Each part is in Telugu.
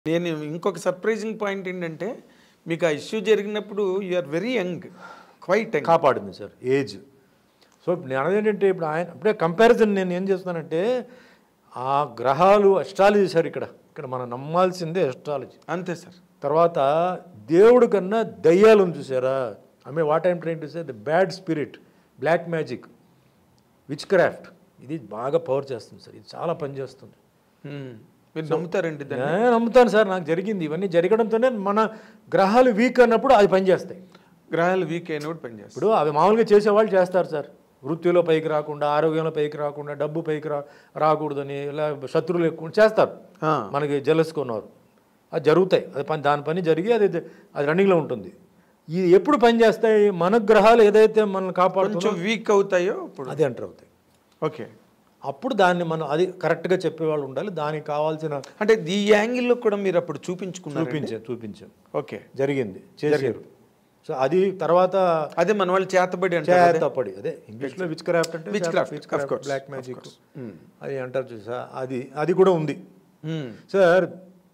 నేను ఇంకొక సర్ప్రైజింగ్ పాయింట్ ఏంటంటే మీకు ఆ ఇష్యూ జరిగినప్పుడు you are very young quite young కాపాడింది సార్ ఏజ్ సో ఇప్పుడు నేను అనేది ఏంటంటే ఇప్పుడు ఆయన ఇప్పుడే కంపారిజన్ నేను ఏం చేస్తున్నానంటే ఆ గ్రహాలు అస్ట్రాలజీ సార్ ఇక్కడ ఇక్కడ మనం నమ్మాల్సిందే అస్ట్రాలజీ అంతే సార్ తర్వాత దేవుడు కన్నా దయ్యాలను చూసారా I mean what I'm trying to say the bad spirit black magic witchcraft ఇది బాగా పవర్ చేస్తుంది సార్ ఇది చాలా పని చేస్తుంది Hmm. మీరు నమ్ముతారండి దాన్ని నేను నమ్ముతాను సార్ నాకు జరిగింది ఇవన్నీ జరగడంతోనే మన గ్రహాలు వీక్ అన్నప్పుడు అది పనిచేస్తాయి గ్రహాలు వీక్ అయినప్పుడు పనిచేస్తారు ఇప్పుడు అవి మామూలుగా చేసేవాళ్ళు చేస్తారు సార్ వృత్తిలో పైకి రాకుండా ఆరోగ్యంలో పైకి రాకుండా డబ్బు పైకి రా రాకూడదని ఇలా శత్రువులు ఎక్కువ చేస్తారు ఆ. మనకి జలసుకున్నారు అది జరుగుతాయి అది పని దాని పని జరిగి అది అది రన్నింగ్లో ఉంటుంది ఇది ఎప్పుడు పని చేస్తాయి మన గ్రహాలు ఏదైతే మనల్ని కాపాడుతుందో కొంచెం వీక్ అవుతాయో అప్పుడు అది ఎంటర్ అవుతాయి ఓకే అప్పుడు దాన్ని మనం అది కరెక్ట్గా చెప్పేవాళ్ళు ఉండాలి దానికి కావాల్సిన అంటే ఈ యాంగిల్లో కూడా మీరు అప్పుడు చూపించుకున్నారు చూపించాం చూపించాం ఓకే జరిగింది చేసారు సో అది తర్వాత అదే మన వాళ్ళు చేతబడి అంటారు అదే? చేతపడి అదే ఇంగ్లీష్లో విచ్ క్రాఫ్ట్ అంటే Witchcraft, witch of craft course, black of magic course. Hmm. అది అంటారు చూసా అది అది కూడా ఉంది Hmm. సార్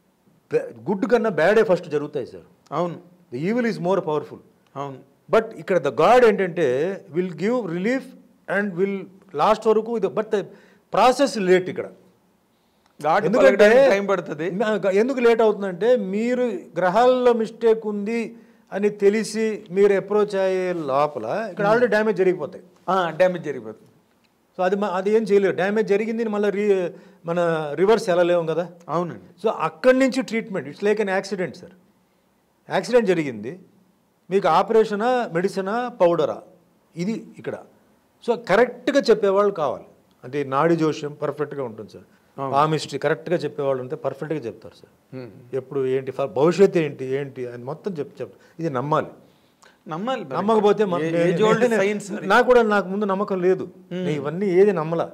గుడ్ కన్నా బ్యాడే ఫస్ట్ జరుగుతాయి సార్ అవును the evil is more powerful అవును బట్ ఇక్కడ ద గాడ్ ఏంటంటే will give relief and will last వరకు ఇది బట్ ప్రాసెస్ లేట్ ఇక్కడ గాడ్ ఎందుకంటే టైం పడుతుంది మ- ఎందుకు లేట్ అవుతుందంటే మీరు గ్రహాల్లో మిస్టేక్ ఉంది అని తెలిసి మీరు అప్రోచ్ అయ్యే లోపల ఇక్కడ ఆల్రెడీ డ్యామేజ్ జరిగిపోతాయి డ్యామేజ్ జరిగిపోతుంది సో అది మ- అది ఏం చేయలేరు డ్యామేజ్ జరిగింది మళ్ళీ రీ మన రివర్స్ వెళ్ళలేము కదా అవునండి సో అక్కడి నుంచి treatment it's like an accident sir accident జరిగింది మీకు ఆపరేషనా మెడిసినా పౌడరా ఇది ఇక్కడ సో కరెక్ట్గా చెప్పేవాళ్ళు కావాలి అంటే నాడి జోష్యం పర్ఫెక్ట్గా ఉంటుంది సార్ పామిస్ట్రీ కరెక్ట్గా చెప్పేవాళ్ళు ఉంటే పర్ఫెక్ట్గా చెప్తారు సార్ Hmm. ఎప్పుడు ఏంటి ఫ- భవిష్యత్తు ఏంటి ఏంటి అని మొత్తం చెప్ చెప్ ఇది నమ్మాలి నమ్మాలి మరి. నమ్మకపోతే మన- ఏ- నేను- ఏజ్ ఓల్డ్ నేను- సైన్స్ నాకు కూడా నాకు ముందు నమ్మకం లేదు నేను ఇవన్నీ ఏది నమ్మలా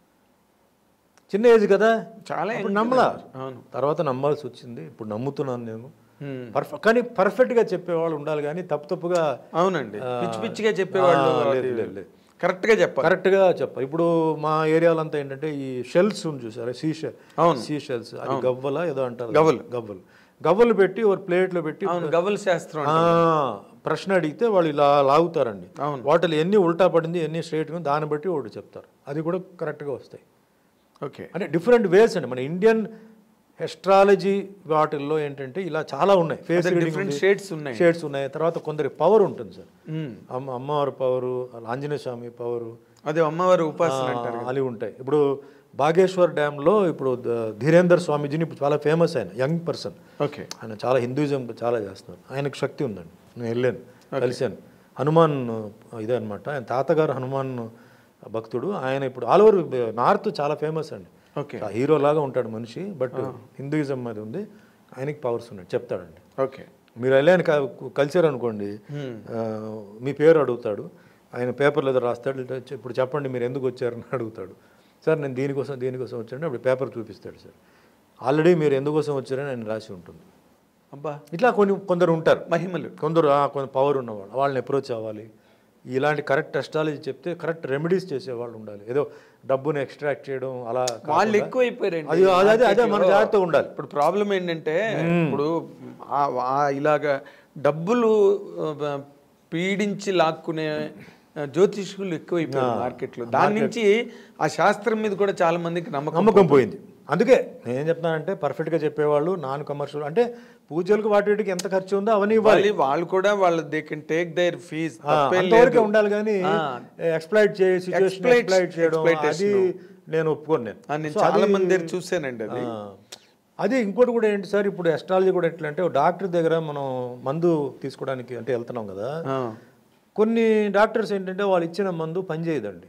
చిన్న ఏజ్ కదా చాలా అప్పుడు young నమ్మలా కదా. అవును తర్వాత నమ్మాల్సి వచ్చింది ఇప్పుడు నమ్ముతున్నాను నేను Hmm. పర్ఫెక్ట్ కానీ పర్ఫెక్ట్గా చెప్పేవాళ్ళు ఉండాలి కానీ తప్పు తప్పుగా అవునండి ఆ, పిచ్చి పిచ్చిగా చెప్పేవాళ్ళు ఆ, అది లేదు, లేదు, లేదు. కరెక్ట్గా చెప్పాలి కరెక్ట్గా చెప్పాలి ఇప్పుడు మా ఏరియాలో అంతా ఏంటంటే ఈ షెల్స్ ఉంది చూసారా సీ షెల్ అవును. సీ షెల్స్ అది గవ్వల ఏదో అంటారు గవ్వలు. గవ్వలు గవ్వలు పెట్టి ఒక ప్లేట్లో పెట్టి అవును గవ్వల శాస్త్రం ఆ, ప్రశ్న అడిగితే వాళ్ళు ఇలా లాగుతారండి అవును. వాటిలో ఎన్ని ఉల్టా పడింది ఎన్ని స్ట్రైట్గా దాన్ని బట్టి ఒకటి చెప్తారు అది కూడా కరెక్ట్గా వస్తాయి ఓకే అంటే డిఫరెంట్ వేస్ అండి మన ఇండియన్ ఎస్ట్రాలజీ వాటిల్లో ఏంటంటే ఇలా చాలా ఉన్నాయి ఫేస్ డిఫరెంట్ షేడ్స్ ఉన్నాయి షేడ్స్ ఉన్నాయి తర్వాత కొందరి పవర్ ఉంటుంది సార్ Hmm. అమ్మ అమ్మవారి పవరు ఆంజనేయ స్వామి పవరు అదే అమ్మవారి ఉపాసన అంటారు అవి ఉంటాయి ఇప్పుడు బాగేశ్వర్ డ్యామ్లో ఇప్పుడు ద- ధీరేందర్ స్వామీజీని ఇప్పుడు చాలా ఫేమస్ ఆయన యంగ్ పర్సన్ ఓకే ఆయన చాలా హిందూయిజం చాలా చేస్తున్నారు ఆయనకు శక్తి ఉందండి నేను వెళ్ళాను కలిశాను హనుమాన్ ఇదే అనమాట ఆయన తాతగారు హనుమాన్ భక్తుడు ఆయన ఇప్పుడు ఆల్ ఓవర్ నార్త్ చాలా ఫేమస్ అండి ఓకే ఆ హీరో లాగా ఉంటాడు మనిషి బట్ హిందూయిజం మీద ఉంది ఆయనకి పవర్స్ ఉన్నాయి చెప్తాడండి ఓకే మీరు వెళ్ళాను కలిసారు అనుకోండి ఆ, మీ పేరు అడుగుతాడు ఆయన పేపర్లో ఏదో రాస్తాడు ఇట్లా చె- ఇప్పుడు చెప్పండి మీరు ఎందుకు వచ్చారని అడుగుతాడు సార్ నేను దీనికోసం దీనికోసం వచ్చాను అప్పుడు పేపర్ చూపిస్తాడు సార్ ఆల్రెడీ మీరు ఎందుకోసం వచ్చారని ఆయన రాసి ఉంటుంది అబ్బా ఇట్లా కొన్ని కొందరు ఉంటారు మహిమలు కొందరు ఆ, కొంత పవర్ ఉన్నవాళ్ళు వాళ్ళని అప్రోచ్ అవ్వాలి ఇలాంటి కరెక్ట్ అస్ట్రాలజీ చెప్తే కరెక్ట్ రెమెడీస్ చేసేవాళ్ళు ఉండాలి ఏదో డబ్బుని ఎక్స్ట్రాక్ట్ చేయడం అలా కాకుండా- వాళ్ళు ఎక్కువ అయిపోయారండి అది అదే అదే అదే మన జాగ్రత్తగా ఉండాలి ఇప్పుడు ప్రాబ్లం ఏంటంటే ఇప్పుడు ఆ- ఆ ఇలాగా డబ్బులు ఆ, పీడించి లాక్కునే ఆ, జ్యోతిష్కులు ఎక్కువైపోయారు మార్కెట్లో దాని నుంచి ఆ శాస్త్రం మీద కూడా చాలా మందికి నమ్మకం నమ్మకం పోయింది అందుకే నేను ఏం చెప్తానంటే పర్ఫెక్ట్గా చెప్పేవాళ్ళు నాన్ కమర్షియల్ అంటే పూజలకు వాటి వీటికి ఎంత ఖర్చు ఉందో అవన్నీ ఇవ్వాలి వాళ్ళు వాళ్ళు కూడా వాళ్ళు they can take their fees ఆ, అంతవరకే ఉండాలి కానీ ఎక్స్ప్లైట్ చేసి సిచ్యువేషన్ Exploit- ఎక్స్ప్లైట్ చేయడం అది exploitation. నేను ఒప్పుకోను నేను నేను So, చాలా అది- మంది దగ్గర చూసానండి అది ఆ, అది ఇంకోటి కూడా ఏంటి సార్ ఇప్పుడు ఎస్ట్రాలజీ కూడా ఎట్లా అంటే డాక్టర్ దగ్గర మనం మందు తీసుకోవడానికి అంటే వెళ్తున్నాం కదా ఆ, కొన్ని డాక్టర్స్ ఏంటంటే వాళ్ళు ఇచ్చిన మందు పనిచేయదండి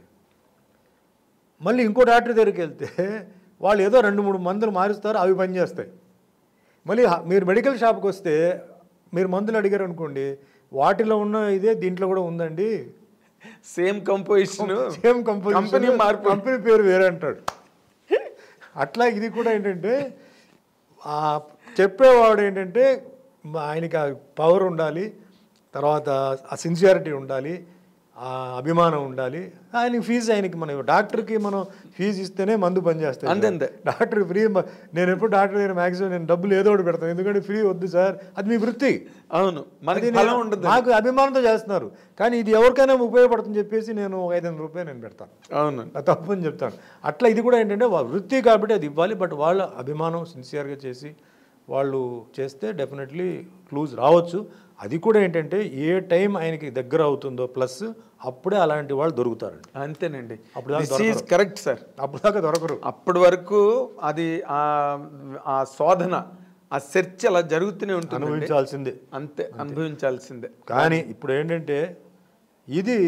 మళ్ళీ ఇంకో డాక్టర్ దగ్గరికి వెళ్తే వాళ్ళు ఏదో రెండు మూడు మందులు మారుస్తారు అవి పనిచేస్తాయి మళ్ళీ హ- మీరు మెడికల్ షాప్కి వస్తే మీరు మందులు అడిగారు అనుకోండి వాటిలో ఉన్న ఇదే దీంట్లో కూడా ఉందండి same composition same company company మార్పు కంపెనీ పేరు వేరే అంటాడు అట్లా ఇది కూడా ఏంటంటే ఆ చెప్పేవాడు ఏంటంటే ఆయనకి ఆ పవర్ ఉండాలి తర్వాత ఆ సిన్సియారిటీ ఉండాలి ఆ అభిమానం ఉండాలి ఆయనకి ఫీజు ఆయనకి మనం డాక్టర్కి మనం ఫీజు ఇస్తేనే మందు పనిచేస్తాయి అంతే, అంతే. డాక్టర్ ఫ్రీ నేను ఎప్పుడు డాక్టర్ దగ్గర మ్యాక్సిమం నేను డబ్బులు ఏదో ఒకటి పెడతాను ఎందుకంటే ఫ్రీ వద్దు సార్ అది మీ వృత్తి అవును మనకి అది ఫలం నేను- ఉండదు నాకు అభిమానంతో చేస్తున్నారు కానీ ఇది ఎవరికైనా ఉపయోగపడుతుంది చెప్పేసి నేను ఒక ఐదు వందల రూపాయలు నేను పెడతాను అవును అది తప్పు అని చెప్తాను అట్లా ఇది కూడా ఏంటంటే వాళ్ళ వృత్తి కాబట్టి అది ఇవ్వాలి బట్ వాళ్ళ అభిమానం సిన్సియర్గా చేసి వాళ్ళు చేస్తే డెఫినెట్లీ క్లూజ్ రావచ్చు అది కూడా ఏంటంటే ఏ టైం ఆయనకి దగ్గర అవుతుందో ప్లస్ అప్పుడే అలాంటి వాళ్ళు దొరుకుతారండి అంతేనండి అప్పుడు దాకా దిస్ ఈజ్ కరెక్ట్ సార్ అప్పుడు దాకా దొరకరు అప్పటి వరకు అది ఆ ఆ శోధన ఆ సెర్చ్ అలా జరుగుతూనే ఉంటుంది అనుభవించాల్సిందే అంతే అనుభవించాల్సిందే కానీ ఇప్పుడు ఏంటంటే ఇది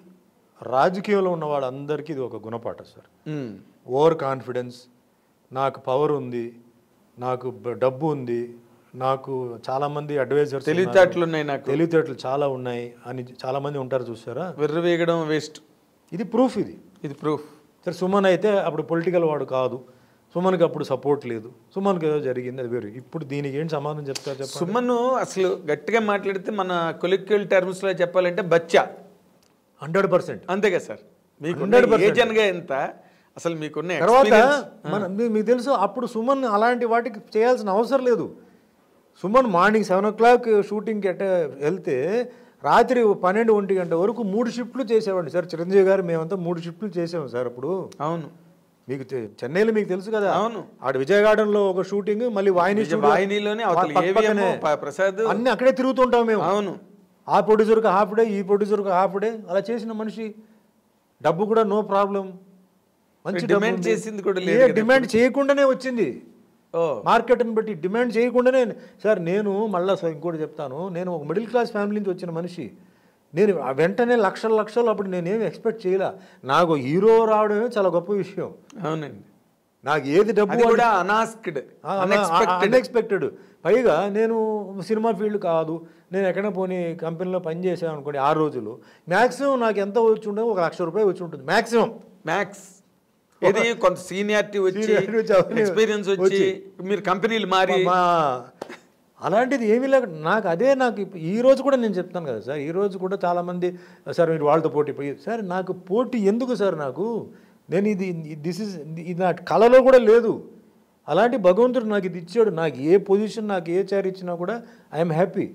రాజకీయంలో ఉన్న వాళ్ళందరికీ ఇది ఒక గుణపాఠం సార్ ఉమ్. ఓవర్ కాన్ఫిడెన్స్ నాకు పవర్ ఉంది నాకు బ- డబ్బు ఉంది నాకు చాలా మంది అడ్వైజర్స్ తెలివితేటలు ఉన్నాయి నాకు తెలివితేటలు చాలా ఉన్నాయి అని చాలా మంది ఉంటారు చూసారా విర్రవీగడం వేస్ట్ ఇది ప్రూఫ్ ఇది ఇది ప్రూఫ్ సరే సుమన్ అయితే అప్పుడు పొలిటికల్ వాడు కాదు సుమన్కి అప్పుడు సపోర్ట్ లేదు సుమన్కి ఏదో జరిగింది అది వేరు ఇప్పుడు దీనికి ఏం సమాధానం చెప్తారు చెప్పండి సుమన్ అసలు గట్టిగా మాట్లాడితే మన కొలిక్యుల్ టర్మ్స్ లో చెప్పాలంటే బచ్చా హండ్రెడ్ పర్సెంట్ అంతే కదా సార్ మీకు 100% ఏజన్ గా ఎంత అసలు మీకున్న తర్వాత experience- మన మీ- మీకు తెలుసు అప్పుడు సుమన్ అలాంటి వాటికి చేయాల్సిన అవసరం లేదు Suman morning seven o'clock షూటింగ్కి ఎట్ట వెళ్తే రాత్రి పన్నెండు ఒంటి గంట వరకు మూడు షిఫ్ట్లు చేసేవాడిని సార్ చిరంజీవి గారు మేమంతా మూడు షిఫ్ట్లు చేసాము సార్ అప్పుడు అవును మీకు తె- చెన్నైలో మీకు తెలుసు కదా అవును. ఆడ విజయ గార్డెన్ లో ఒక షూటింగ్ మళ్ళీ వాహిని విజయ వాహినిలోనే అవతల పక్క పక్కనే. AVM, ప- ప్రసాద్. అన్ని అక్కడే తిరుగుతుంటాం మేము అవును ఆ ప్రొడ్యూసర్కి హాఫ్ డే ఈ ప్రొడ్యూసర్కి హాఫ్ డే అలా చేసిన మనిషి డబ్బు కూడా నో ప్రాబ్లం మంచి Demand డబ్బు ఉంది. చేసింది కూడా లేదు ఏ కదా డిమాండ్ చేయకుండానే వచ్చింది ఓ మార్కెట్ని బట్టి డిమాండ్ చేయకుండానే సార్ నేను మళ్ళీ సార్ ఇంకోటి చెప్తాను నేను ఒక మిడిల్ క్లాస్ ఫ్యామిలీ నుంచి వచ్చిన మనిషి నేను ఆ వెంటనే లక్షల లక్షలు అప్పుడు నేనేమి ఎక్స్పెక్ట్ చేయలే నాకు హీరో రావడమే చాలా గొప్ప విషయం అవునండి నాకు ఏది డబ్బు అది కూడా అనాస్క్డ్ అన్ఎక్స్పెక్టెడ్ అన్ఎక్స్పెక్టెడ్ పైగా నేను సినిమా ఫీల్డ్ కాదు నేను ఎక్కడ పోనీ కంపెనీలో పని చేసాను అనుకోండి ఆ రోజులు మ్యాక్సిమం నాకు ఎంత వచ్చి ఉండదు ఒక లక్ష రూపాయలు వచ్చి ఉంటుంది మ్యాక్సిమం మ్యాక్స్ ఇది కొంత సీనియారిటీ వచ్చి Seniority వచ్చి అవన్నీ ఎక్స్పీరియన్స్ వచ్చి మీరు కంపెనీలు మారి మా అలాంటిది ఏమీ లేక నాకు అదే నాకు ఇప్పు- ఈ రోజు కూడా నేను చెప్తాను కదా సార్ ఈ రోజు కూడా చాలామంది సార్ మీరు వాళ్ళతో పోటీ పోయి సార్ నాకు పోటీ ఎందుకు సార్ నాకు నేను ఇది దిస్ ఇస్ ఇది నా కళలో కూడా లేదు అలాంటి భగవంతుడు నాకు ఇది ఇచ్చాడు నాకు ఏ పొజిషన్ నాకు ఏ చైర్ ఇచ్చినా కూడా ఐఎమ్ హ్యాపీ